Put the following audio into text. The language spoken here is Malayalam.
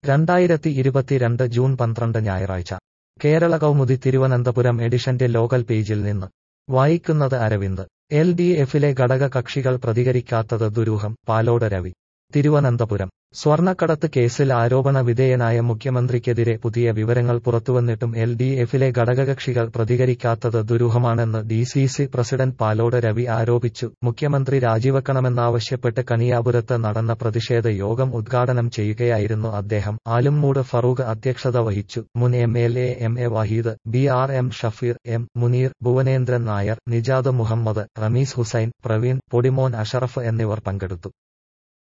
രണ്ടായിരത്തി ഇരുപത്തിരണ്ട് ജൂൺ പന്ത്രണ്ട് ഞായറാഴ്ച കേരള കൗമുദി തിരുവനന്തപുരം എഡിഷന്റെ ലോക്കൽ പേജിൽ നിന്ന് വായിക്കുന്നത് അരവിന്ദ് എൽ ഡി എഫിലെ ഘടക കക്ഷികൾ പ്രതികരിക്കാത്തത് ദുരൂഹം പാലോട് രവി തിരുവനന്തപുരം സ്വർണ്ണക്കടത്ത് കേസിൽ ആരോപണ വിധേയനായ മുഖ്യമന്ത്രിക്കെതിരെ പുതിയ വിവരങ്ങൾ പുറത്തുവന്നിട്ടും എൽ ഡി എഫിലെ ഘടകകക്ഷികൾ പ്രതികരിക്കാത്തത് ദുരൂഹമാണെന്ന് D C C president Palode Ravi ആരോപിച്ചു മുഖ്യമന്ത്രി രാജിവെക്കണമെന്നാവശ്യപ്പെട്ട് കണിയാപുരത്ത് നടന്ന പ്രതിഷേധ യോഗം ഉദ്ഘാടനം ചെയ്യുകയായിരുന്നു അദ്ദേഹം ആലുംമൂട് ഫറൂഖ് അധ്യക്ഷത വഹിച്ചു മുൻ M L A M A Waheed B R M Shafeer M Muneer Bhuvanendran Nair Nijad Muhammad Ramees Hussain Praveen Podimon Ashraf എന്നിവർ പങ്കെടുത്തു